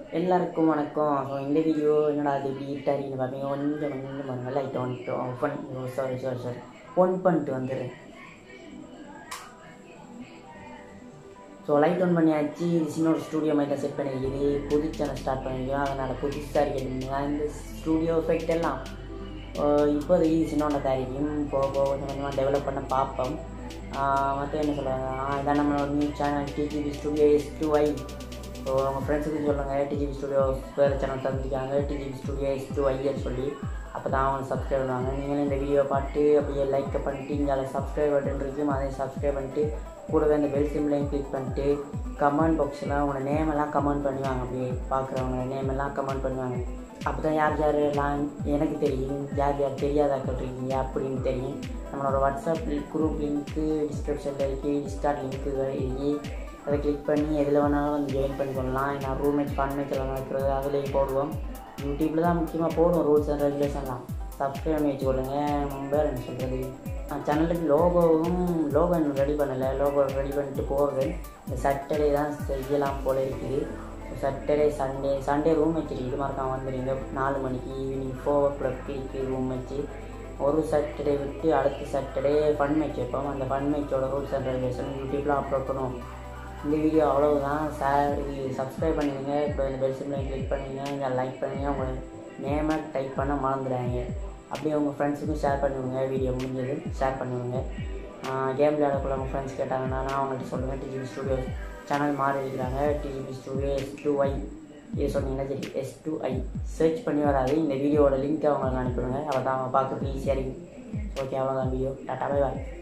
எல்லாருக்கும் வணக்கம் ஸோ இந்த வீடியோ என்னடா அது இப்படி ஈட்டாரின்னு பார்த்தீங்க கொஞ்சம் கொஞ்சம் பாருங்க லைட் ஒன் ஆஃப் பண்ணி சாரி சாரி சாரி ஒன் பண்ணிட்டு வந்துடுறேன் ஸோ லைட் ஒன் பண்ணியாச்சு இது சின்ன ஒரு ஸ்டூடியோ மாதிரி செட் பண்ணியிருக்குது புது சேனல் ஸ்டார்ட் பண்ணியிருக்கோம் அதனால் புதுசாக இருக்கிறது இந்த ஸ்டூடியோ எஃபெக்ட் எல்லாம் ஆஹ் இப்போதைக்கு இது சின்னோட தயாரிக்கும் போக போக கொஞ்சம் கொஞ்சமாக டெவலப் பண்ண பார்ப்போம் மற்ற என்ன சொல்லுவாங்க இதான் நம்மளோட new channel DGP studio S two I so அவங்க ஃப்ரெண்ட்ஸுக்கு சொல்லுங்கள் டிஜிபி ஸ்டுடியோ வேறு சேனல் தந்துருக்காங்க டிஜிபி ஸ்டுடியோ எஸ் டூ ஐன்னு சொல்லி அப்போ தான் அவங்க சப்ஸ்கிரைப் பண்ணுவாங்க நீங்களும் இந்த வீடியோ பார்த்து அப்படியே லைக் பண்ணிட்டு இங்கே அதில் சப்ஸ்கிரைப் பட்டன் இருக்கும் அதையும் சப்ஸ்கிரைப் பண்ணிட்டு கூடவே அந்த பெல் சிம்லையும் கிளிக் பண்ணிட்டு கமெண்ட் பாக்ஸில் உங்களோட நேம் எல்லாம் கமெண்ட் பண்ணுவாங்க அப்படியே பார்க்குறவங்க நேம் எல்லாம் கமெண்ட் பண்ணுவாங்க அப்போ தான் யார் யார் எல்லாம் எனக்கு தெரியும் யார் யார் தெரியாதாக்கள் இருக்கீங்க அப்படின்னு தெரியும் நம்மளோட வாட்ஸ்அப் குரூப் லிங்க்கு டிஸ்கிரிப்ஷனில் இருக்குது டிஸ்கார்ட் லிங்க்கு இருக்கு அதை கிளிக் பண்ணி எதில் வேணாலும் வந்து ஜாயின் பண்ணிக்கொள்ளலாம் நான் ரூம்மேட் ஃபன்மேட் எல்லாம் இருக்கிறது அதுலேயும் போடுவோம் யூடியூப்பில் தான் முக்கியமாக போடுவோம் ரூல்ஸ் அண்ட் ரெகுலேஷன்லாம் சப்ஸ்கிரைப் பண்ணி வச்சுக்கொள்ளுங்க வேறு என்ன சொல்கிறது சேனலுக்கு லோகோவும் லோகோ இன்னும் ரெடி பண்ணலை லோகோ ரெடி பண்ணிட்டு போடுறேன் இந்த சாட்டர்டே தான் செய்யலாம் போல இருக்குது சாட்டர்டே சண்டே சண்டே ரூம் வச்சிருக்கு மறக்காம வந்துடுங்க நாலு மணிக்கு ஈவினிங் ஃபோர் ஓ கிளாக் இருக்குது ரூம் வச்சு ஒரு சாட்டர்டே விட்டு அடுத்த சாட்டர்டே ஃபன் மேட்ச் வைப்போம் அந்த ஃபன் மேட்சோட ரூல்ஸ் அண்ட் ரெகுலேஷன் யூடியூப்லாம் அப்லோட் பண்ணுவோம் இந்த வீடியோ அவ்வளவுதான் சார் இது சப்ஸ்கிரைப் பண்ணிடுங்க இப்போ இந்த பெல் சிம்லை கிளிக் பண்ணுங்க இதை லைக் பண்ணுங்க உங்களை நேமை டைப் பண்ண மறந்துடாங்க அப்படியே உங்கள் ஃப்ரெண்ட்ஸுக்கும் ஷேர் பண்ணிவிடுங்க வீடியோ முடிஞ்சது ஷேர் பண்ணிவிடுங்க கேம் விளையாடக்குள்ள உங்கள் ஃப்ரெண்ட்ஸ் கேட்டாங்கன்னா நான் அவங்கள்ட்ட சொல்லுங்கள் டிஜிபி ஸ்டூடியோ சேனல் மாறி இருக்கிறாங்க DGP studio S two I இது சொன்னீங்கன்னா சரி எஸ் டூ ஐ சர்ச் பண்ணி வராது இந்த வீடியோவோட லிங்க்கை அவங்களுக்கு அனுப்பிவிடுங்க அதை தான் அவங்க பார்க்குறதுக்கு ஈஸியாக இருக்கும் ஓகே அவ்வளோதான் வீடியோ டாட்டா பை பாய்